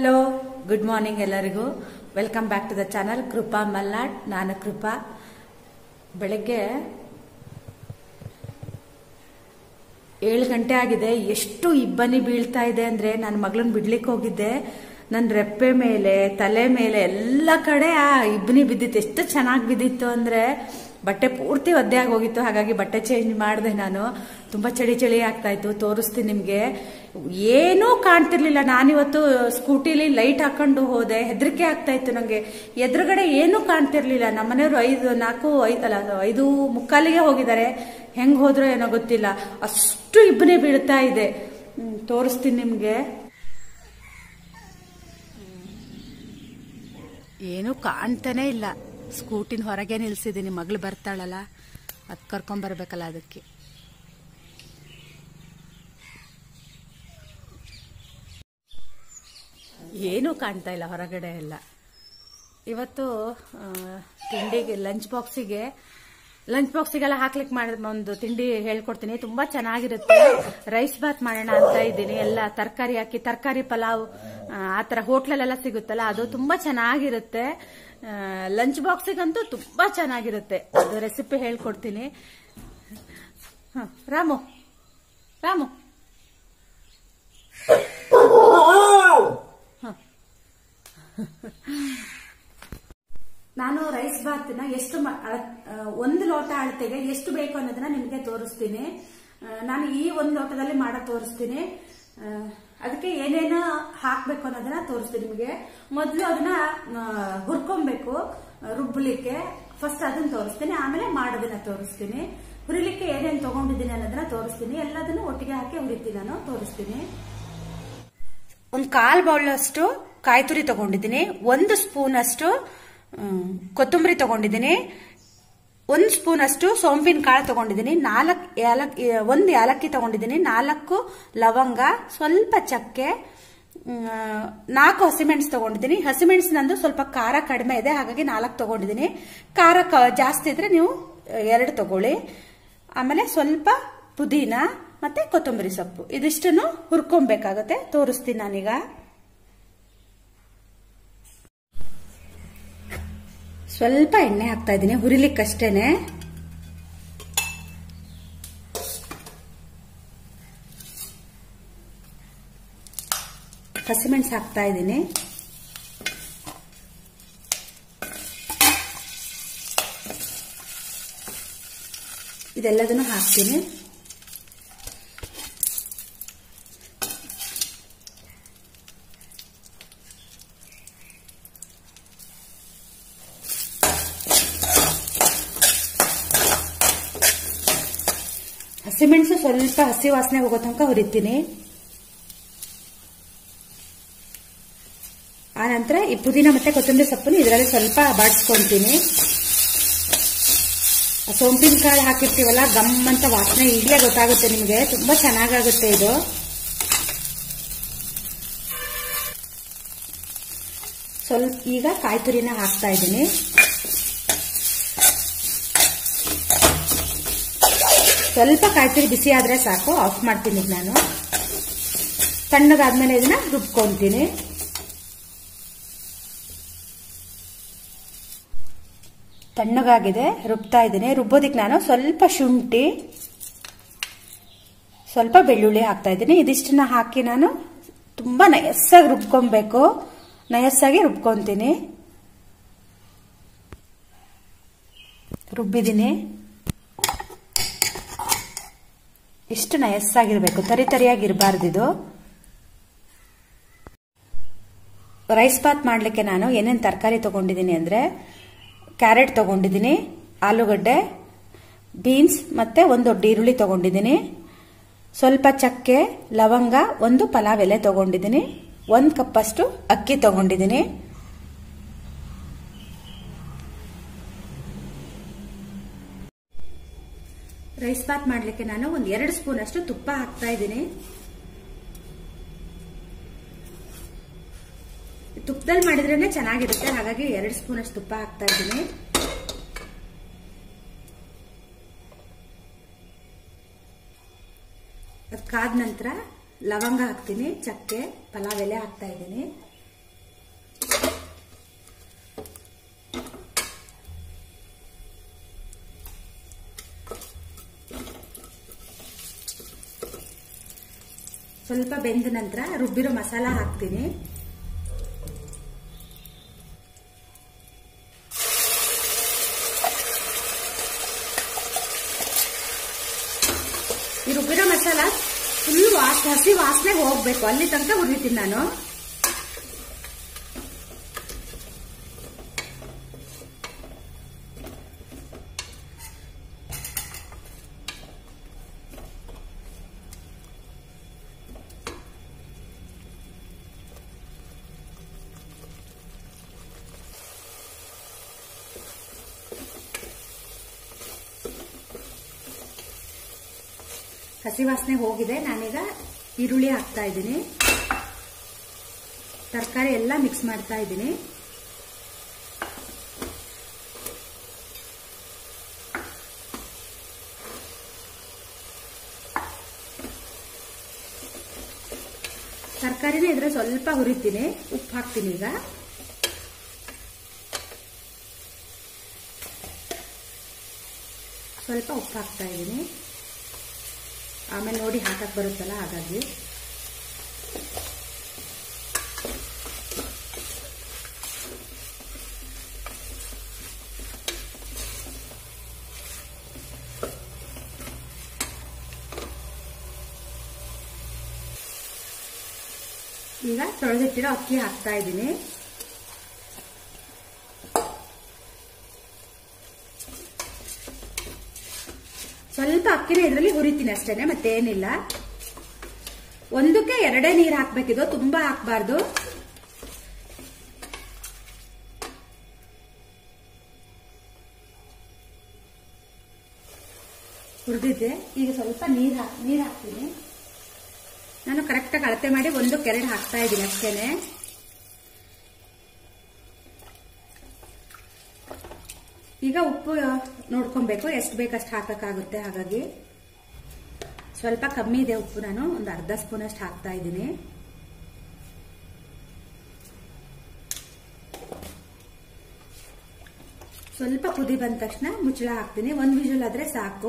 Hello good morning ಎಲ್ಲರಿಗೂ welcome back to the channel Krupa Malnad ನಾನು ಕೃಪಾ ಬೆಳಗ್ಗೆ ಏಳು ಗಂಟೆ ಆಗಿದೆ ಎಷ್ಟು ಇಬ್ಬನಿ ಬೀಳ್ತಾ ಇದೆ ಅಂದ್ರೆ ನನ್ನ ಮಗಳನ್ನ ಬಿಡ್ಲಿಕ್ಕೆ ಹೋಗಿದ್ದೆ ನನ್ನ ರೆಪ್ಪೆ ಮೇಲೆ ತಲೆ ಮೇಲೆ ಎಲ್ಲ ಕಡೆ ಆ ಇಬ್ಬನಿ ಬಿದ್ದಿತ್ತು ಎಷ್ಟು ಚೆನ್ನಾಗಿ ಬಿದ್ದಿತ್ತು ಅಂದ್ರೆ ಬಟ್ಟೆ ಪೂರ್ತಿ ಒದ್ದೆ ಆಗಿ ಹೋಗಿತ್ತು ಹಾಗಾಗಿ ಬಟ್ಟೆ ಚೇಂಜ್ ಮಾಡಿದೆ ನಾನು ತುಂಬಾ ಚಳಿ ಚಳಿ ಆಗ್ತಾ ಇತ್ತು ತೋರಿಸ್ತೀನಿ ನಿಮ್ಗೆ ಏನೂ ಕಾಣ್ತಿರ್ಲಿಲ್ಲ ನಾನಿವತ್ತು ಸ್ಕೂಟಿಲಿ ಲೈಟ್ ಹಾಕೊಂಡು ಹೋದೆ ಹೆದರಿಕೆ ಆಗ್ತಾ ಇತ್ತು ನಂಗೆ ಎದುರುಗಡೆ ಏನೂ ಕಾಣ್ತಿರ್ಲಿಲ್ಲ ನಮ್ಮನೆಯವರು ಐದು ನಾಲ್ಕು ಐದು ಅಲ್ಲ ಐದು ಮುಕ್ಕಾಲಿಗೆ ಹೋಗಿದ್ದಾರೆ ಹೆಂಗ್ ಹೋದ್ರೋ ಏನೋ ಗೊತ್ತಿಲ್ಲ ಅಷ್ಟು ಇಬ್ಬನೇ ಬೀಳ್ತಾ ಇದೆ ಹ್ಮ್, ತೋರಿಸ್ತೀನಿ ನಿಮ್ಗೆ ಏನು ಕಾಣ್ತಾನೆ ಇಲ್ಲ ಸ್ಕೂಟಿನ ಹೊರಗೆ ನಿಲ್ಸಿದ್ದೀನಿ ಮಗಳು ಬರ್ತಾಳಲ್ಲ ಅದ್ ಕರ್ಕೊಂಡ್ ಬರ್ಬೇಕಲ್ಲ ಅದಕ್ಕೆ ಏನೂ ಕಾಣ್ತಾ ಇಲ್ಲ ಹೊರಗಡೆ ಎಲ್ಲ ಇವತ್ತು ಆ, ತಿಂಡಿಗೆ ಲಂಚ್ ಬಾಕ್ಸಿಗೆ ಲಂಚ್ ಬಾಕ್ಸಿಗೆಲ್ಲ ಹಾಕ್ಲಿಕ್ಕೆ ಮಾಡಿದ ಒಂದು ತಿಂಡಿ ಹೇಳ್ಕೊಡ್ತೀನಿ ತುಂಬಾ ಚೆನ್ನಾಗಿರುತ್ತೆ ರೈಸ್ ಬಾತ್ ಮಾಡೋಣ ಅಂತ ಇದ್ದೀನಿ ಎಲ್ಲ ತರಕಾರಿ ಹಾಕಿ ತರಕಾರಿ ಪಲಾವ್ ಆ, ಆ ತರ ಹೋಟ್ಲಲ್ಲೆಲ್ಲ ಸಿಗುತ್ತಲ್ಲ ಅದು ತುಂಬಾ ಚೆನ್ನಾಗಿರುತ್ತೆ ಲಂಚ್ ಬಾಕ್ಸಿಗಂತೂ ತುಂಬಾ ಚೆನ್ನಾಗಿರುತ್ತೆ ಅದು ರೆಸಿಪಿ ಹೇಳ್ಕೊಡ್ತೀನಿ ಹ, ರಾಮು ರಾಮು ನಾನು ರೈಸ್ ಬಾತ್ನ ಎಷ್ಟು ಮ- ಅಳ- ಆ, ಒಂದು ಲೋಟ ಅಳತೆಗೆ ಎಷ್ಟು ಬೇಕು ಅನ್ನೋದನ್ನ ನಿಮಗೆ ತೋರಿಸ್ತೀನಿ ಆ, ನಾನು ಈ ಒಂದು ಲೋಟದಲ್ಲಿ ಮಾಡೋ ತೋರಿಸ್ತೀನಿ ಆ, ಅದಕ್ಕೆ ಏನೇನು ಹಾಕ್ಬೇಕು ಅನ್ನೋದನ್ನ ತೋರಿಸ್ತೀನಿ ನಿಮಗೆ ಮೊದಲು ಅದನ್ನ ಆ, ಹುರ್ಕೊಬೇಕು ಆ, ರುಬ್ಬಲಿಕ್ಕೆ ಫಸ್ಟ್ ಅದನ್ನ ತೋರಿಸ್ತೀನಿ ಆಮೇಲೆ ಮಾಡೋದನ್ನ ತೋರಿಸ್ತೀನಿ ಹುರಿಲಿಕ್ಕೆ ಏನೇನು ತಗೊಂಡಿದ್ದೀನಿ ಅನ್ನೋದನ್ನ ತೋರಿಸ್ತೀನಿ ಎಲ್ಲದನ್ನು ಒಟ್ಟಿಗೆ ಹಾಕಿ ಹುರಿತೀನಿ ನಾನು ತೋರಿಸ್ತೀನಿ ಒಂದು ಕಾಲ್ ಬೌಲ್ ಅಷ್ಟು ಕಾಯಿ ತುರಿ ತಗೊಂಡಿದ್ದೀನಿ ಒಂದು ಸ್ಪೂನ್ ಅಷ್ಟು ಮ್, ಕೊತ್ತಂಬರಿ ತಗೊಂಡಿದ್ದೀನಿ ಒಂದು ಸ್ಪೂನ್ ಅಷ್ಟು ಸೋಂಪಿನ ಕಾಳು ತಗೊಂಡಿದ್ದೀನಿ ನಾಲ್ಕು ಏಲಕ್ ಒಂದು ಏಲಕ್ಕಿ ತಗೊಂಡಿದ್ದೀನಿ ನಾಲ್ಕು ಲವಂಗ ಸ್ವಲ್ಪ ಚಕ್ಕೆ ಮ್, ನಾಲ್ಕು ಹಸಿಮೆಣಸು ತಗೊಂಡಿದ್ದೀನಿ ಹಸಿಮೆಣಸು ನಂದು ಸ್ವಲ್ಪ ಖಾರ ಕಡಿಮೆ ಇದೆ ಹಾಗಾಗಿ ನಾಲ್ಕು ತಗೊಂಡಿದ್ದೀನಿ ಖಾರ ಕ- ಜಾಸ್ತಿ ಇದ್ರೆ ನೀವು ಎರಡು ತಗೊಳ್ಳಿ ಆಮೇಲೆ ಸ್ವಲ್ಪ ಪುದೀನ ಮತ್ತೆ ಕೊತ್ತಂಬರಿ ಸೊಪ್ಪು ಇದಿಷ್ಟನ್ನು ಹುರ್ಕೊಬೇಕಾಗತ್ತೆ ತೋರಿಸ್ತೀನಿ ನಾನೀಗ ಸ್ವಲ್ಪ ಎಣ್ಣೆ ಹಾಕ್ತಾ ಇದ್ದೀನಿ ಹುರಿಲಿಕ್ಕಷ್ಟೇನೆ ಹಸಿಮೆಣಸು ಹಾಕ್ತಾ ಇದ್ದೀನಿ ಇದೆಲ್ಲದನ್ನು ಹಾಕ್ತೀನಿ ಹಸಿಮೆಣಸು ಸ್ವಲ್ಪ ಹಸಿ ವಾಸನೆ ಹೋಗೋ ತನಕ ಹುರಿತೀನಿ ಆ ನಂತರ ಈ ಪುದೀನ ಮತ್ತೆ ಕೊತ್ತಂಬರಿ ಸೊಪ್ಪನ್ನು ಇದರಲ್ಲಿ ಸ್ವಲ್ಪ ಬಾಡಿಸ್ಕೊಂತೀನಿ ಸೋಂಪಿನ ಕಾಳು ಹಾಕಿರ್ತೀವಲ್ಲ ಗಮ್ ಅಂತ ವಾಸನೆ ಈಗಲೇ ಗೊತ್ತಾಗುತ್ತೆ ನಿಮಗೆ ತುಂಬಾ ಚೆನ್ನಾಗಾಗುತ್ತೆ ಇದು ಸ್ವಲ್ಪ ಈಗ ಕಾಯಿ ತುರಿನ ಹಾಕ್ತಾ ಇದ್ದೀನಿ ಸ್ವಲ್ಪ ಕಾಯ್ತುರಿ ಬಿಸಿ ಆದ್ರೆ ಸಾಕು ಆಫ್ ಮಾಡ್ತೀನಿ ಈಗ ನಾನು ತಣ್ಣಗಾದ್ಮೇಲೆ ಇದನ್ನ ರುಬ್ಕೊಂತೀನಿ ತಣ್ಣಗಾಗಿದೆ ರುಬ್ತಾ ಇದ್ದೀನಿ ರುಬ್ಬೋದಿಕ್ ನಾನು ಸ್ವಲ್ಪ ಶುಂಠಿ ಸ್ವಲ್ಪ ಬೆಳ್ಳುಳ್ಳಿ ಹಾಕ್ತಾ ಇದ್ದೀನಿ ಇದಿಷ್ಟನ್ನ ಹಾಕಿ ನಾನು ತುಂಬಾ ನಯಸ್ಸಾಗಿ ರುಬ್ಕೊಬೇಕು ನಯಸ್ಸಾಗಿ ರುಬ್ಕೊಂತೀನಿ ರುಬ್ಬಿದ್ದೀನಿ ಇಷ್ಟು ನಯಸ್ಸಾಗಿರ್ಬೇಕು ತರಿ ತರಿಯಾಗಿರಬಾರ್ದು ಇದು ರೈಸ್ ಬಾತ್ ಮಾಡಲಿಕ್ಕೆ ನಾನು ಏನೇನು ತರಕಾರಿ ತಗೊಂಡಿದ್ದೀನಿ ಅಂದರೆ ಕ್ಯಾರೆಟ್ ತಗೊಂಡಿದ್ದೀನಿ ಆಲೂಗಡ್ಡೆ ಬೀನ್ಸ್ ಮತ್ತೆ ಒಂದು ದೊಡ್ಡ ಈರುಳ್ಳಿ ತಗೊಂಡಿದ್ದೀನಿ ಸ್ವಲ್ಪ ಚಕ್ಕೆ ಲವಂಗ ಒಂದು ಪಲಾವ್ ಎಲೆ ತಗೊಂಡಿದ್ದೀನಿ ಒಂದು ಕಪ್ಪಷ್ಟು ಅಕ್ಕಿ ತಗೊಂಡಿದ್ದೀನಿ ರೈಸ್ ಬಾತ್ ಮಾಡಲಿಕ್ಕೆ ನಾನು ಒಂದು ಎರಡು ಸ್ಪೂನ್ ಅಷ್ಟು ತುಪ್ಪ ಹಾಕ್ತಾ ಇದ್ದೀನಿ ತುಪ್ಪದಲ್ಲಿ ಮಾಡಿದ್ರೇನೆ ಚೆನ್ನಾಗಿರುತ್ತೆ ಹಾಗಾಗಿ ಎರಡು ಸ್ಪೂನ್ ಅಷ್ಟು ತುಪ್ಪ ಹಾಕ್ತಾ ಇದ್ದೀನಿ ಅದು ಕಾದ ನಂತರ ಲವಂಗ ಹಾಕ್ತೀನಿ ಚಕ್ಕೆ ಪಲಾವ್ ಎಲೆ ಹಾಕ್ತಾ ಇದ್ದೀನಿ ಸ್ವಲ್ಪ ಬೆಂದ ನಂತರ ರುಬ್ಬಿರೋ ಮಸಾಲ ಹಾಕ್ತೀನಿ ಈ ರುಬ್ಬಿರೋ ಮಸಾಲ ಫುಲ್ ವಾಸ ಹಸಿ ವಾಸನೆ ಹೋಗ್ಬೇಕು ಅಲ್ಲಿ ತನಕ ಹುರಿತೀನಿ ನಾನು ಹಸಿ ವಾಸನೆ ಹೋಗಿದೆ ನಾನೀಗ ಈರುಳ್ಳಿ ಹಾಕ್ತಾ ಇದ್ದೀನಿ ತರಕಾರಿ ಎಲ್ಲ ಮಿಕ್ಸ್ ಮಾಡ್ತಾ ಇದ್ದೀನಿ ತರಕಾರಿನ ಇದ್ರೆ ಸ್ವಲ್ಪ ಹುರಿತೀನಿ ಉಪ್ಪು ಹಾಕ್ತೀನಿ ಈಗ ಸ್ವಲ್ಪ ಉಪ್ಪು ಹಾಕ್ತಾ ಇದ್ದೀನಿ ಆಮೇಲೆ ನೋಡಿ ಹಾಕಕ್ ಬರುತ್ತಲ್ಲ ಹಾಗಾಗಿ ಈಗ ತೊಳೆದಿಟ್ಟಿರೋ ಅಕ್ಕಿ ಹಾಕ್ತಾ ಇದ್ದೀನಿ ಸ್ವಲ್ಪ ಅಕ್ಕಿನ ಇದರಲ್ಲಿ ಹುರಿತೀನಿ ಅಷ್ಟೇನೆ ಮತ್ತೇನಿಲ್ಲ ಒಂದಕ್ಕೆ ಎರಡೇ ನೀರು ಹಾಕ್ಬೇಕಿದು ತುಂಬಾ ಹಾಕ್ಬಾರ್ದು ಹುರಿದಿದ್ದೆ ಈಗ ಸ್ವಲ್ಪ ನೀರು ನೀರು ಹಾಕ್ತೀನಿ ನಾನು ಕರೆಕ್ಟಾಗಿ ಅಳತೆ ಮಾಡಿ ಒಂದಕ್ಕೆ ಎರಡು ಹಾಕ್ತಾ ಇದ್ದೀನಿ ಅಷ್ಟೇನೆ ಈಗ ಉಪ್ಪು ನೋಡ್ಕೊಬೇಕು ಎಷ್ಟು ಬೇಕಷ್ಟು ಹಾಕಕ್ಕಾಗುತ್ತೆ ಹಾಗಾಗಿ ಸ್ವಲ್ಪ ಕಮ್ಮಿ ಇದೆ ಉಪ್ಪು ನಾನು ಒಂದು ಅರ್ಧ ಸ್ಪೂನ್ ಅಷ್ಟು ಹಾಕ್ತಾ ಇದ್ದೀನಿ ಸ್ವಲ್ಪ ಕುದಿ ಬಂದ ತಕ್ಷಣ ಮುಚ್ಚಳ ಹಾಕ್ತೀನಿ ಒಂದು ವಿಜುಲ್ ಆದ್ರೆ ಸಾಕು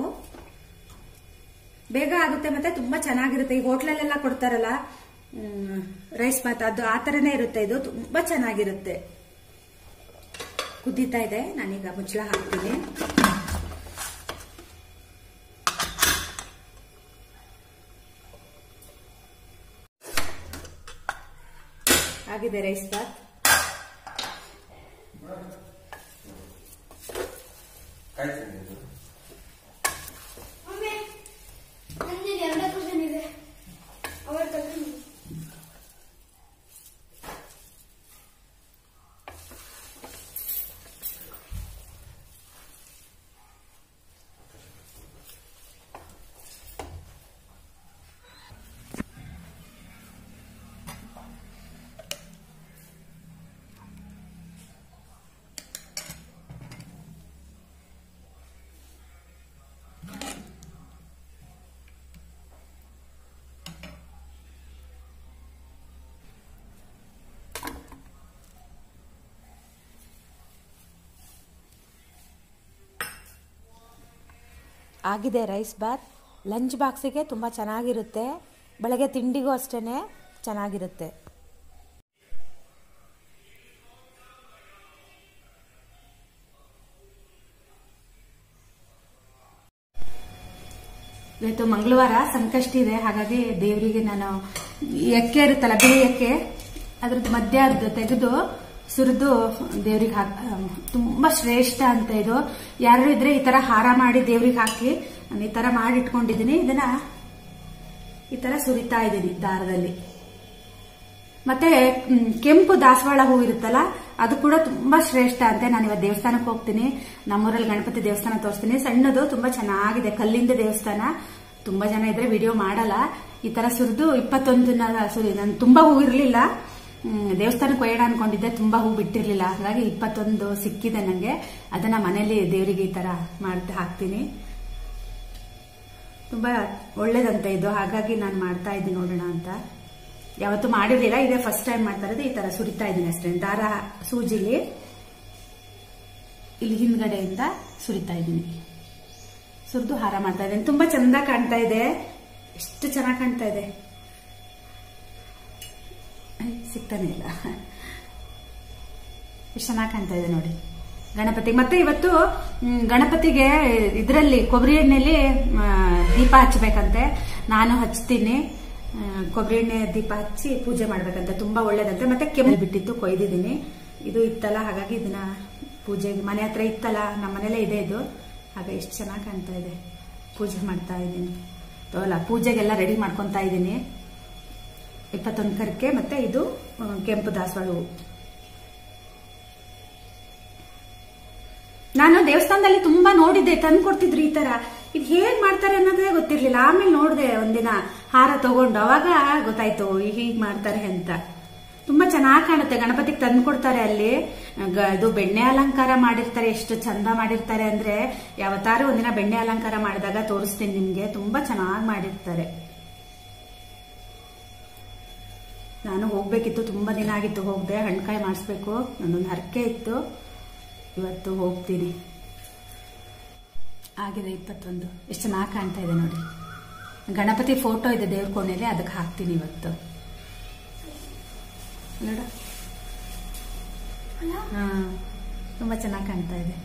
ಬೇಗ ಆಗುತ್ತೆ ಮತ್ತೆ ತುಂಬಾ ಚೆನ್ನಾಗಿರುತ್ತೆ ಈ ಹೋಟ್ಲಲ್ಲೆಲ್ಲ ಕೊಡ್ತಾರಲ್ಲ ರೈಸ್ ಬಾತ್ ಅದು ಆ ಥರನೇ ಇರುತ್ತೆ ಇದು ತುಂಬಾ ಚೆನ್ನಾಗಿರುತ್ತೆ ಕುದೀತಾ ಇದೆ ನಾನೀಗ ಮುಚ್ಚಳ ಹಾಕ್ತೀನಿ ಆಗಿದೆ ರೈಸ್ ಬಾತ್ ಕಾಯ್ತೀನಿ ಇದು ಮಮ್ಮಿ ನನ್ನಲ್ಲಿ ಎರಡೇ ಕ್ವಶನ್ ಇದೆ ಅವಳ ತಗೊಂಡು ಆಗಿದೆ ರೈಸ್ ಬಾತ್ ಲಂಚ್ ಬಾಕ್ಸಿಗೆ ತುಂಬ ಚೆನ್ನಾಗಿರುತ್ತೆ ಬೆಳಗ್ಗೆ ತಿಂಡಿಗೂ ಅಷ್ಟೇ ಚೆನ್ನಾಗಿರುತ್ತೆ ಇವತ್ತು ಮಂಗಳವಾರ ಸಂಕಷ್ಟಿ ಇದೆ ಹಾಗಾಗಿ ದೇವರಿಗೆ ನಾನು ಈ ಎಕ್ಕೆ ಇರುತ್ತಲ್ಲ ಬಿಳಿ ಎಕ್ಕೆ ಅದ್ರದ್ದು ಮಧ್ಯ ಅರ್ಧ ತೆಗೆದು ಸುರಿದು ದೇವ್ರಿಗೆ ಹಾಕ್ ತುಂಬಾ ಶ್ರೇಷ್ಠ ಅಂತ ಇದು ಯಾರು ಇದ್ರೆ ಈ ತರ ಹಾರ ಮಾಡಿ ದೇವ್ರಿಗೆ ಹಾಕಿ ನಾನು ಈ ತರ ಮಾಡಿ ಇಟ್ಕೊಂಡಿದ್ದೀನಿ ಇದನ್ನ ಈ ತರ ಸುರಿತಾ ಇದ್ದೀನಿ ದಾರದಲ್ಲಿ ಮತ್ತೆ ಮ್, ಕೆಂಪು ದಾಸವಾಳ ಹೂ ಇರುತ್ತಲ್ಲ ಅದು ಕೂಡ ತುಂಬಾ ಶ್ರೇಷ್ಠ ಅಂತೆ ನಾನು ಇವತ್ತು ದೇವಸ್ಥಾನಕ್ಕೆ ಹೋಗ್ತೀನಿ ನಮ್ಮೂರಲ್ಲಿ ಗಣಪತಿ ದೇವಸ್ಥಾನ ತೋರಿಸ್ತೀನಿ ಸಣ್ಣದು ತುಂಬಾ ಚೆನ್ನಾಗಿದೆ ಕಲ್ಲಿಂದ ದೇವಸ್ಥಾನ ತುಂಬಾ ಜನ ಇದ್ರೆ ವಿಡಿಯೋ ಮಾಡಲ್ಲ ಈ ತರ ಸುರಿದು ಇಪ್ಪತ್ತೊಂದು ಸುರಿ ನಾನು ತುಂಬಾ ಹೂ ಇರಲಿಲ್ಲ ದೇವಸ್ಥಾನಕ್ಕೆ ಒಯ್ಯೋಣ ಅನ್ಕೊಂಡಿದ್ದೆ ತುಂಬಾ ಹೂ ಬಿಟ್ಟಿರ್ಲಿಲ್ಲ ಹಾಗಾಗಿ ಇಪ್ಪತ್ತೊಂದು ಸಿಕ್ಕಿದೆ ನಂಗೆ ಅದನ್ನ ಮನೇಲಿ ದೇವರಿಗೆ ಈ ತರ ಮಾಡ್ತಾ ಹಾಕ್ತೀನಿ ತುಂಬಾ ಒಳ್ಳೇದಂತೆ ಇದು ಹಾಗಾಗಿ ನಾನು ಮಾಡ್ತಾ ಇದ್ದೀನಿ ನೋಡೋಣ ಅಂತ ಯಾವತ್ತೂ ಮಾಡಿರ್ಲಿಲ್ಲ ಇದೇ ಫಸ್ಟ್ ಟೈಮ್ ಮಾಡ್ತಾ ಇರೋದು ಈ ತರ ಸುರಿತಾ ಇದ್ದೀನಿ ಅಷ್ಟೇ ದಾರ ಸೂಜಿಲಿ ಇಲ್ಲಿ ಹಿಂದ್ಗಡೆಯಿಂದ ಸುರಿತಾ ಇದ್ದೀನಿ ಸುರಿದು ಹಾರ ಮಾಡ್ತಾ ಇದ್ದೀನಿ ತುಂಬಾ ಚಂದ ಕಾಣ್ತಾ ಇದೆ ಎಷ್ಟು ಚೆನ್ನಾಗಿ ಕಾಣ್ತಾ ಇದೆ ಸಿಗ್ತಾನೆ ಇಲ್ಲ ಎಷ್ಟು ಚೆನ್ನಾಗಿ ಕಾಣ್ತಾ ಇದೆ ನೋಡಿ ಗಣಪತಿ ಮತ್ತೆ ಇವತ್ತು ಮ್, ಗಣಪತಿಗೆ ಇದರಲ್ಲಿ ಕೊಬ್ಬರಿ ಎಣ್ಣೆಲಿ ಆ, ದೀಪ ಹಚ್ಚಬೇಕಂತೆ ನಾನು ಹಚ್ತೀನಿ ಆ, ಕೊಬ್ಬರಿ ಎಣ್ಣೆ ದೀಪ ಹಚ್ಚಿ ಪೂಜೆ ಮಾಡ್ಬೇಕಂತೆ ತುಂಬಾ ಒಳ್ಳೇದಂತೆ ಮತ್ತೆ ಕೆಮ್ಮು ಬಿಟ್ಟಿತ್ತು ಕೊಯ್ದಿದ್ದೀನಿ ಇದು ಇತ್ತಲ್ಲ ಹಾಗಾಗಿ ಇದನ್ನ ಪೂಜೆಗೆ ಮನೆ ಹತ್ರ ಇತ್ತಲ್ಲ ನಮ್ಮ ಮನೇಲೇ ಇದೆ ಇದು ಹಾಗೆ ಎಷ್ಟು ಚೆನ್ನಾಗಿ ಕಾಣ್ತಾ ಇದೆ ಪೂಜೆ ಮಾಡ್ತಾ ಇದ್ದೀನಿ ಅಲ್ಲ ಪೂಜೆಗೆಲ್ಲ ರೆಡಿ ಮಾಡ್ಕೊತಾ ಇದ್ದೀನಿ ಇಪ್ಪತ್ತೊಂದು ಕರ್ಕೆ ಮತ್ತೆ ಇದು ಆ, ಕೆಂಪು ದಾಸವಾಳ ಹೂವು ನಾನು ದೇವಸ್ಥಾನದಲ್ಲಿ ತುಂಬಾ ನೋಡಿದ್ದೆ ತಂದು ಕೊಡ್ತಿದ್ರು ಈ ತರ ಇದು ಹೇಗ್ ಮಾಡ್ತಾರೆ ಅನ್ನೋದೇ ಗೊತ್ತಿರ್ಲಿಲ್ಲ ಆಮೇಲೆ ನೋಡಿದೆ ಒಂದಿನ ಹಾರ ತಗೊಂಡು ಅವಾಗ ಗೊತ್ತಾಯ್ತು ಹೀಗ್ ಮಾಡ್ತಾರೆ ಅಂತ ತುಂಬಾ ಚೆನ್ನಾಗಿ ಕಾಣುತ್ತೆ ಗಣಪತಿಗೆ ತಂದು ಕೊಡ್ತಾರೆ ಅಲ್ಲಿ ಗ- ಇದು ಬೆಣ್ಣೆ ಅಲಂಕಾರ ಮಾಡಿರ್ತಾರೆ ಎಷ್ಟು ಚಂದ ಮಾಡಿರ್ತಾರೆ ಅಂದ್ರೆ ಯಾವತ್ತಾರು ಒಂದಿನ ಬೆಣ್ಣೆ ಅಲಂಕಾರ ಮಾಡಿದಾಗ ತೋರಿಸ್ತೀನಿ ನಿಮ್ಗೆ ತುಂಬಾ ಚೆನ್ನಾಗಿ ಮಾಡಿರ್ತಾರೆ ನಾನು ಹೋಗ್ಬೇಕಿತ್ತು ತುಂಬಾ ದಿನ ಆಗಿತ್ತು ಹೋಗ್ದೆ ಹಣ್ಕಾಯಿ ಮಾಡಿಸ್ಬೇಕು ನನ್ನೊಂದು ಹರಕೆ ಇತ್ತು ಇವತ್ತು ಹೋಗ್ತೀನಿ ಆಗಿದೆ ಇಪ್ಪತ್ತೊಂದು ಎಷ್ಟು ಚೆನ್ನಾಗಿ ಕಾಣ್ತಾ ಇದೆ ನೋಡಿ ಗಣಪತಿ ಫೋಟೋ ಇದೆ ದೇವ್ರ ಕೋಣೆಯಲ್ಲಿ ಅದಕ್ಕೆ ಹಾಕ್ತೀನಿ ಇವತ್ತು ನೋಡ ಅಲ್ಲ ಹಾ ತುಂಬಾ ಚೆನ್ನಾಗಿ ಕಾಣ್ತಾ ಇದೆ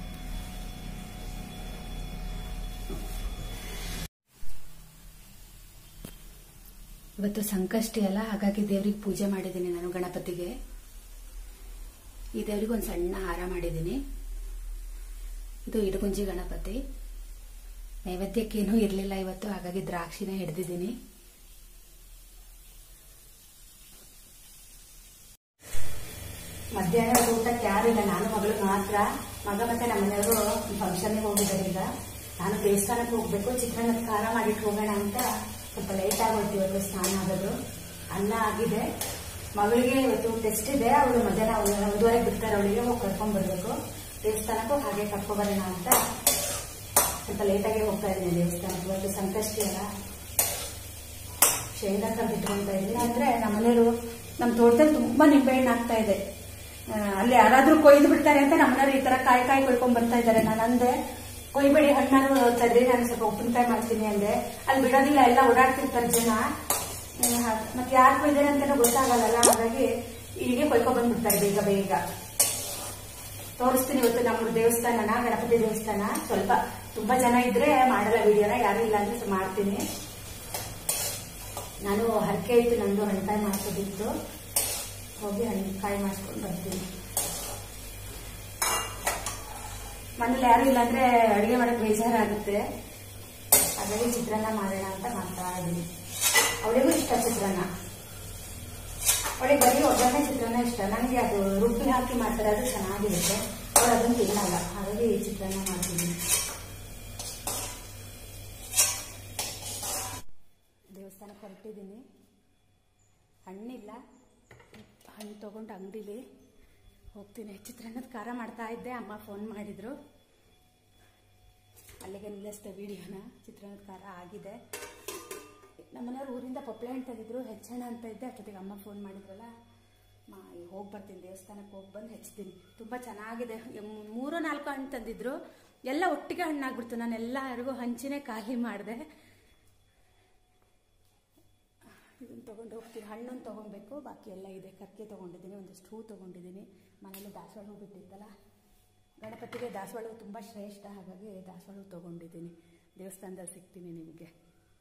ಇವತ್ತು ಸಂಕಷ್ಟಿ ಅಲ್ಲ ಹಾಗಾಗಿ ದೇವ್ರಿಗೆ ಪೂಜೆ ಮಾಡಿದ್ದೀನಿ ನಾನು ಗಣಪತಿಗೆ ಈ ದೇವ್ರಿಗೆ ಒಂದು ಸಣ್ಣ ಹಾರ ಮಾಡಿದ್ದೀನಿ ಇದು ಇಡಗುಂಜಿ ಗಣಪತಿ ನೈವೇದ್ಯಕ್ಕೇನೂ ಇರಲಿಲ್ಲ ಇವತ್ತು ಹಾಗಾಗಿ ದ್ರಾಕ್ಷಿನ ಹಿಡ್ದಿದ್ದೀನಿ ಮಧ್ಯಾಹ್ನ ಊಟಕ್ಕೆ ಯಾರು ಇಲ್ಲ ನಾನು ಮಗಳು ಮಾತ್ರ ಮಗ ಮತ್ತೆ ನಮ್ಮ ಮನೆಯವರು ಫಂಕ್ಷನ್ಗೆ ಹೋಗಿದ್ದಾರೆ ಈಗ ನಾನು ದೇವಸ್ಥಾನಕ್ಕೆ ಹೋಗ್ಬೇಕು ಚಿತ್ರಾನ್ನದ ಖಾರ ಮಾಡಿಟ್ಟು ಹೋಗೋಣ ಅಂತ ಸ್ವಲ್ಪ ಲೇಟ್ ಆಗೋಯ್ತು ಇವತ್ತು ಸ್ನಾನ ಆಗೋದು ಅನ್ನ ಆಗಿದೆ ಮಗಳಿಗೆ ಇವತ್ತು ಟೆಸ್ಟ್ ಇದೆ ಅವಳು ಮಧ್ಯಾಹ್ನ ಒಂದು- ಒಂದೂವರೆಗೆ ಬಿಡ್ತಾರೆ ಅವಳಿಗೆ ಹೋಗಿ ಕರ್ಕೊಂಡ್ ಬರ್ಬೇಕು ದೇವಸ್ಥಾನಕ್ಕೂ ಹಾಗೆ ಕರ್ಕೊಂಡ್ ಬರೋಣ ಅಂತ ಸ್ವಲ್ಪ ಲೇಟಾಗಿ ಹೋಗ್ತಾ ಇದ್ದೀನಿ ದೇವಸ್ಥಾನಕ್ಕೆ ಇವತ್ತು ಸಂಕಷ್ಟಿ ಅಲ್ಲ ಶೇಂಗಾ ಕಬ್ಬು ಇಟ್ಕೊಂತ ಇದ್ದೀನಿ ಅಂದ್ರೆ ನಮ್ಮ ಮನೆಯವರು ನಮ್ಮ ತೋಟದಲ್ಲಿ ತುಂಬಾ ನಿಂಬೆಹಣ್ಣು ಆಗ್ತಾ ಇದೆ ಆ, ಅಲ್ಲಿ ಯಾರಾದ್ರೂ ಕೊಯ್ದು ಬಿಡ್ತಾರೆ ಅಂತ ನಮ್ಮನೆಯವರು ಈ ತರ ಕಾಯಿ ಕಾಯಿ ಕೊಯ್ಕೊಂಡ್ ಬರ್ತಾ ಇದ್ದಾರೆ ನಾನು ಅಂದೆ ಕೊಯ್ಬೇಡಿ ಹಣ್ಣಾರು ತದ್ರಿ ನಾನು ಸ್ವಲ್ಪ ಉಪ್ಪಿನಕಾಯಿ ಮಾಡ್ತೀನಿ ಅಂದೆ ಅಲ್ಲಿ ಬಿಡೋದಿಲ್ಲ ಎಲ್ಲ ಓಡಾಡ್ತಿರ್ತಾರೆ ಜನ ಹ್ಮ್, ಹಾಗ್- ಮತ್ತೆ ಯಾರು ಕೊಯ್ದಾರೆ ಅಂತಾನೂ ಗೊತ್ತಾಗಲ್ಲ ಹಾಗಾಗಿ ಹೀಗೆ ಕೊಯ್ಕೊಂಡ್ ಬಂದ್ಬಿಡ್ತಾರೆ ಬೇಗ ಬೇಗ ತೋರಿಸ್ತೀನಿ ಇವತ್ತು ನಮ್ಮ ದೇವಸ್ಥಾನನ ಗಣಪತಿ ದೇವಸ್ಥಾನ ಸ್ವಲ್ಪ ತುಂಬಾ ಜನ ಇದ್ರೆ ಮಾಡಲ್ಲ ವಿಡಿಯೋನ ಯಾರು ಇಲ್ಲ ಅಂದ್ರೆ ಮಾಡ್ತೀನಿ ನಾನು ಹರಕೆ ಇತ್ತು ನಂದು ಹಣ್ಣುಕಾಯಿ ಮಾಡ್ಸೋದಿತ್ತು ಹೋಗಿ ಹಣ್ಣುಕಾಯಿ ಮಾಡಿಸ್ಕೊಂಡು ಬರ್ತೀನಿ ಮನೇಲಿ ಯಾರು ಇಲ್ಲ ಅಂದ್ರೆ ಅಡುಗೆ ಮಾಡಕ್ ಬೇಜಾರಾಗುತ್ತೆ ಹಾಗಾಗಿ ಚಿತ್ರಾನ್ನ ಮಾಡೋಣ ಅಂತ ಮಾಡ್ತಾ ಇದ್ದೀನಿ ಅವಳಿಗೂ ಇಷ್ಟ ಚಿತ್ರಾನ್ನ ಅವಳಿಗೆ ಬರೀ ಒಗ್ಗರಣೆ ಚಿತ್ರಾನ್ನ ಇಷ್ಟ ನನಗೆ ಅದು ರುಬ್ಬಿ ಹಾಕಿ ಮಾಡ್ತಾರೆ ಅದು ಚೆನ್ನಾಗಿರುತ್ತೆ ಅವಳು ಅದನ್ನು ತಿನ್ನಲ್ಲ ಹಾಗಾಗಿ ಚಿತ್ರಾನ್ನ ಮಾಡ್ತೀನಿ ದೇವಸ್ಥಾನಕ್ಕೆ ಹೊರಟಿದ್ದೀನಿ ಹಣ್ಣಿಲ್ಲ ಹಣ್ಣು ತಗೊಂಡು ಅಂಗಡಿಲಿ ಹೋಗ್ತೀನಿ ಚಿತ್ರಾನ್ನದ ಖಾರ ಮಾಡ್ತಾ ಇದ್ದೆ ಅಮ್ಮ ಫೋನ್ ಮಾಡಿದ್ರು ಅಲ್ಲಿಗೆ ನಿಲ್ಲಿಸ್ದೆ ವಿಡಿಯೋನ ಚಿತ್ರಾನ್ನದ ಖಾರ ಆಗಿದೆ ನಮ್ಮನೆಯವ್ರು ಊರಿಂದ ಪಪ್ಪಳೆ ಹಣ್ಣು ತಂದಿದ್ರು ಹೆಚ್ಚಣ್ಣ ಅಂತ ಇದ್ದೆ ಅಷ್ಟೊತ್ತಿಗೆ ಅಮ್ಮ ಫೋನ್ ಮಾಡಿದ್ರಲ್ಲ ಮಾ ಹೋಗಿ ಬರ್ತೀನಿ ದೇವಸ್ಥಾನಕ್ಕೆ ಹೋಗಿ ಬಂದು ಹೆಚ್ಚ್ತೀನಿ ತುಂಬ ಚೆನ್ನಾಗಿದೆ ಎಮ್- ಮೂರು ನಾಲ್ಕು ಹಣ್ಣು ತಂದಿದ್ರು ಎಲ್ಲ ಒಟ್ಟಿಗೆ ಹಣ್ಣಾಗ್ಬಿಡ್ತು ನಾನು ಎಲ್ಲರಿಗೂ ಹಂಚಿನೇ ಖಾಲಿ ಮಾಡಿದೆ ಇದನ್ನು ತೊಗೊಂಡು ಹೋಗ್ತೀನಿ ಹಣ್ಣನ್ನು ತೊಗೊಬೇಕು ಬಾಕಿ ಎಲ್ಲ ಇದೆ ಕಕ್ಕೆ ತೊಗೊಂಡಿದ್ದೀನಿ ಒಂದಿಷ್ಟು ಹೂ ತೊಗೊಂಡಿದ್ದೀನಿ ಮನೇಲಿ ದಾಸವಾಳ ಹೂ ಬಿಟ್ಟಿತ್ತಲ್ಲ ಗಣಪತಿಗೆ ದಾಸವಾಳ ಹೂ ತುಂಬ ಶ್ರೇಷ್ಠ ಹಾಗಾಗಿ ದಾಸವಾಳ ಹೂ ತೊಗೊಂಡಿದ್ದೀನಿ ದೇವಸ್ಥಾನದಲ್ಲಿ ಸಿಗ್ತೀನಿ ನಿಮಗೆ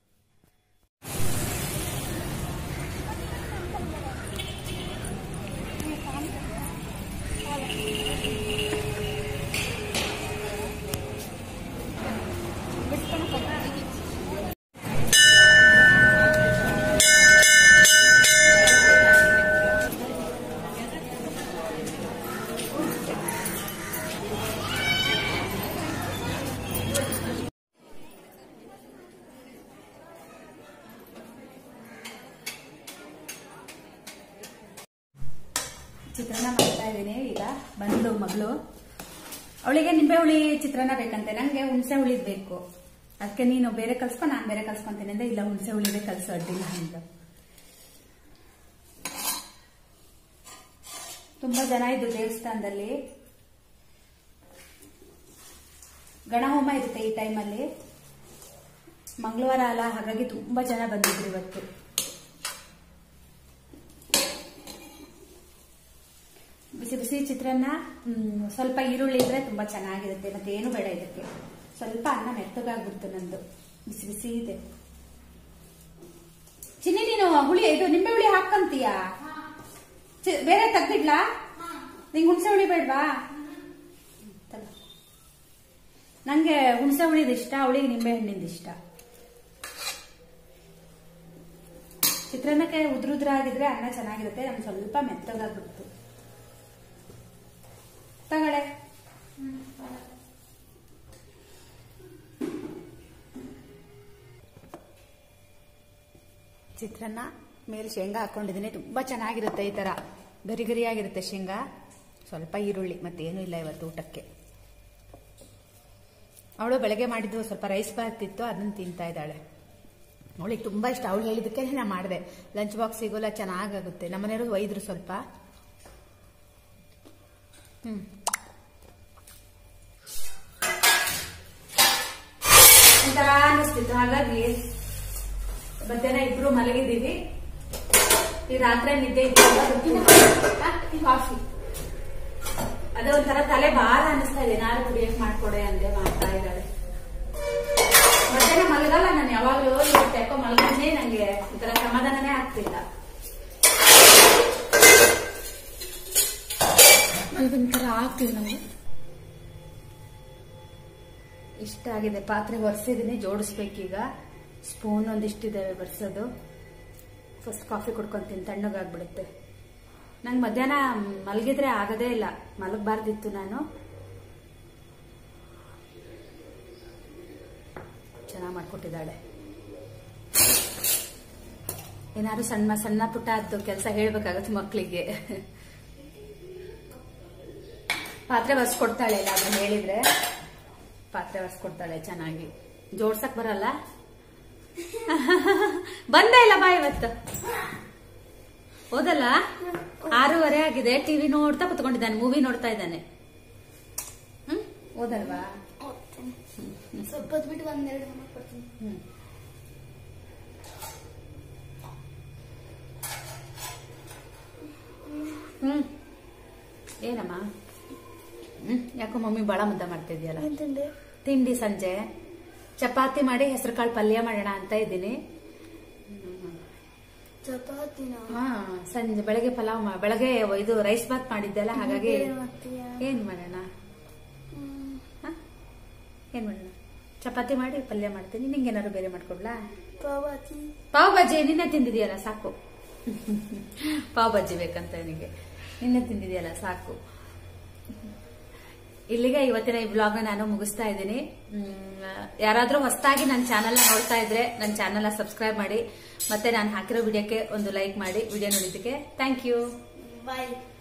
ಚಿತ್ರಾನ್ನ ಮಾಡ್ತಾ ಇದ್ದೀನಿ ಈಗ ಬಂದು ಮಗಳು ಅವಳಿಗೆ ನಿಂಬೆ ಹುಳಿ ಚಿತ್ರಾನ್ನ ಬೇಕಂತೆ ನಂಗೆ ಹುಣಸೆ ಹುಳಿದ್ ಬೇಕು ಅದಕ್ಕೆ ನೀನು ಬೇರೆ ಕಲ್ಸ್ಕೊ ನಾನು ಬೇರೆ ಕಲ್ಸ್ಕೊಂತೀನಿ ಅಂದ್ರೆ ಇಲ್ಲ ಹುಣಸೆ ಹುಳಿದೇ ಕಲ್ಸು ಅಡ್ಡಿಲ್ಲ ಅಂತ ತುಂಬಾ ಜನ ಇದ್ದು ದೇವಸ್ಥಾನದಲ್ಲಿ ಗಣಹೋಮ ಇರುತ್ತೆ ಈ ಟೈಮಲ್ಲಿ ಮಂಗಳವಾರ ಅಲ್ಲ ಹಾಗಾಗಿ ತುಂಬಾ ಜನ ಬಂದಿದ್ರು ಇವತ್ತು ಬಿಸಿ ಚಿತ್ರಾನ್ನ ಮ್, ಸ್ವಲ್ಪ ಈರುಳ್ಳಿ ಇದ್ರೆ ತುಂಬಾ ಚೆನ್ನಾಗಿರುತ್ತೆ ಮತ್ತೆ ಏನು ಬೇಡ ಇದಕ್ಕೆ ಸ್ವಲ್ಪ ಅನ್ನ ಮೆತ್ತಗಾಗ್ಬಿಡ್ತು ನಂದು ಬಿಸಿ ಬಿಸಿ ಇದೆ ಚಿನ್ನಿ ನೀನು ಹುಳಿ ಇದು ನಿಂಬೆ ಹುಳಿ ಹಾಕಂತೀಯಾ ಚಿ- ಬೇರೆ ತೆಗ್ದಿಡ್ಲಾ ನಿಂಗೆ ಹುಣಸೆ ಹುಳಿ ಬೇಡ್ವಾ ತಗೋ. ನಂಗೆ ಹುಣಸೆ ಹುಳಿದ ಇಷ್ಟ ಅವಳಿಗೆ ನಿಂಬೆ ಹಣ್ಣಿಂದ ಇಷ್ಟ ಚಿತ್ರಾನ್ನಕ್ಕೆ ಉದ್ರ ಉದ್ರ ಆಗಿದ್ರೆ ಅನ್ನ ಚೆನ್ನಾಗಿರುತ್ತೆ ನಮ್ಗೆ ಸ್ವಲ್ಪ ಮೆತ್ತಗಾಗ್ಬಿಡ್ತು ತಗಳೆ ಚಿತ್ರಾನ್ನ ಮೇಲೆ ಶೇಂಗಾ ಹಾಕೊಂಡಿದ್ದೀನಿ ತುಂಬಾ ಚೆನ್ನಾಗಿರುತ್ತೆ ಈ ತರ ಗರಿ ಗರಿಯಾಗಿರುತ್ತೆ ಶೇಂಗಾ ಸ್ವಲ್ಪ ಈರುಳ್ಳಿ ಮತ್ತೇನು ಇಲ್ಲ ಇವತ್ತು ಊಟಕ್ಕೆ ಅವಳು ಬೆಳಗ್ಗೆ ಮಾಡಿದ್ದು ಸ್ವಲ್ಪ ರೈಸ್ ಬಾತ್ ಇತ್ತು ಅದನ್ನ ತಿಂತಾ ಇದ್ದಾಳೆ ಅವಳಿಗೆ ತುಂಬಾ ಇಷ್ಟ ಅವಳು ಹೇಳಿದಕ್ಕೆ ನಾ ಮಾಡಿದೆ ಲಂಚ್ ಬಾಕ್ಸಿಗೆಲ್ಲ ಚೆನ್ನಾಗಾಗುತ್ತೆ ನಮ್ಮನೆಯವರು ಒಯ್ದ್ರು ಸ್ವಲ್ಪ ಹ್ಮ್ ಒಂಥರ ಅನ್ನಿಸ್ತಿತ್ತು ಹಾಗಾಗಿ ಮಧ್ಯಾಹ್ನ ಇಬ್ರು ಮಲಗಿದ್ದೀವಿ ಈ ರಾತ್ರಿ ನಿದ್ದೆ ಇದ್ದಾಗ ಗೊತ್ತಿಲ್ಲ. ಆ, ಈ ಕಾಫಿ ಅದೇ ಒಂಥರ ತಲೆ ಭಾರ ಅನಿಸ್ತಾ ಇದೆ ನಾನು ಕುಡಿಯಕ್ ಮಾಡ್ಕೊಡೆ ಅಂದೆ ಮಾಡ್ತಾ ಇದ್ದಾಳೆ ಮಧ್ಯಾಹ್ನ ಮಲಗಲ್ಲ ನಾನು ಯಾವಾಗ್ಲೂ ಇವತ್ತು ಯಾಕೋ ಮಲಗಂದೇ ನಂಗೆ ಒಂಥರ ಸಮಾಧಾನನೇ ಆಗ್ತಿಲ್ಲ ಒಂಥರ ಆಗ್ತಿದೆ ನಮಗೆ ಇಷ್ಟ ಆಗಿದೆ ಪಾತ್ರೆ ಒರೆಸಿದೀನಿ ಜೋಡಿಸ್ಬೇಕೀಗ ಸ್ಪೂನ್ ಒಂದಿಷ್ಟಿದ್ದಾವೆ ಬರ್ಸೋದು ಫಸ್ಟ್ ಕಾಫಿ ಕುಡ್ಕೊಂತೀನಿ ತಣ್ಣಗಾಗ್ಬಿಡುತ್ತೆ ನಂಗೆ ಮಧ್ಯಾಹ್ನ ಮಲಗಿದ್ರೆ ಆಗದೇ ಇಲ್ಲ ಮಲಗಬಾರ್ದಿತ್ತು ನಾನು ಚೆನ್ನಾಗಿ ಮಾಡ್ಕೊಟ್ಟಿದ್ದಾಳೆ ಏನಾದ್ರು ಸಣ್ಣ ಸಣ್ಣ ಪುಟ್ಟ ಅದು ಕೆಲಸ ಹೇಳ್ಬೇಕಾಗತ್ತೆ ಮಕ್ಕಳಿಗೆ ಪಾತ್ರೆ ಒರೆಸ್ಕೊಡ್ತಾಳೆ ಇಲ್ಲ ಅದನ್ನ ಹೇಳಿದ್ರೆ ಪಾತ್ರೆ ಒರೆಸ್ಕೊಡ್ತಾಳೆ ಚೆನ್ನಾಗಿ ಜೋಡ್ಸಕ್ ಬರಲ್ಲ ಬಂದೇ ಇಲ್ಲ ಬಾ ಇವತ್ತು ಹೋದಲ್ಲ ಆರೂವರೆ ಆಗಿದೆ ಟಿವಿ ನೋಡ್ತಾ ಕುತ್ಕೊಂಡಿದ್ದಾನೆ ಮೂವಿ ನೋಡ್ತಾ ಇದ್ದಾನೆ ಹ್ಮ್ ಓದಲ್ವಾ ಹೋಗ್ತೇನೆ. ಸ್ವಲ್ಪ ಹೊತ್ತು ಬಿಟ್ಟು ಒಂದೆರಡು ಹೋಮ್ವರ್ಕ್ ಕೊಡ್ತೀನಿ ಹ್ಮ್ ಹ್ಮ್ ಏನಮ್ಮ ಹ್ಮ್ ಯಾಕೋ ಮಮ್ಮಿ ಬಾಳ ಮುದ್ದ ಮಾಡ್ತಿದ್ಯಲ್ಲ ಎಂತಂಡೆ ತಿಂಡಿ ಸಂಜೆ ಚಪಾತಿ ಮಾಡಿ ಹೆಸರು ಕಾಳು ಪಲ್ಯ ಮಾಡೋಣ ಅಂತ ಇದ್ದೀನಿ ಚಪಾತಿನ ಹಾ ಸಂಜೆ ಬೆಳಗ್ಗೆ ಪಲಾವ್ ಮಾ- ಬೆಳಗ್ಗೆ ಇದು ರೈಸ್ ಬಾತ್ ಮಾಡಿದ್ದೆಲ್ಲ ಹಾಗಾಗಿ ಏನ್ ಮಾಡ್ತೀಯಾ? ಏನ್ ಮಾಡೋಣ ಹ್ಮ್. ಹ? ಏನ್ ಮಾಡೋಣ ಚಪಾತಿ ಮಾಡಿ ಪಲ್ಯ ಮಾಡ್ತೀನಿ ನಿಂಗೆ ಏನಾದ್ರು ಬೇರೆ ಮಾಡ್ಕೊಡ್ಲಾ ಪಾವತಿ ಪಾವ್ ಭಾಜಿ ನಿನ್ನೆ ತಿಂದಿದೆಯಲ್ಲ ಸಾಕು ಪಾವ್ ಭಾಜಿ ಬೇಕಂತ ನಿನಗೆ ನಿನ್ನೆ ತಿಂದಿದೆಯಲ್ಲ ಸಾಕು ಇಲ್ಲಿಗೆ ಇವತ್ತಿನ ಈ ಬ್ಲಾಗ್ ನಾನು ಮುಗಿಸ್ತಾ ಇದ್ದೀನಿ ಯಾರಾದ್ರೂ ಹೊಸದಾಗಿ ನನ್ನ ಚಾನೆಲ್ ನೋಡ್ತಾ ಇದ್ರೆ ನನ್ನ ಚಾನೆಲ್ ಸಬ್ಸ್ಕ್ರೈಬ್ ಮಾಡಿ ಮತ್ತೆ ನಾನು ಹಾಕಿರೋ ವಿಡಿಯೋಕ್ಕೆ ಒಂದು ಲೈಕ್ ಮಾಡಿ ವಿಡಿಯೋ ನೋಡಿದ್ದಕ್ಕೆ ಥ್ಯಾಂಕ್ ಯು ಬಾಯ್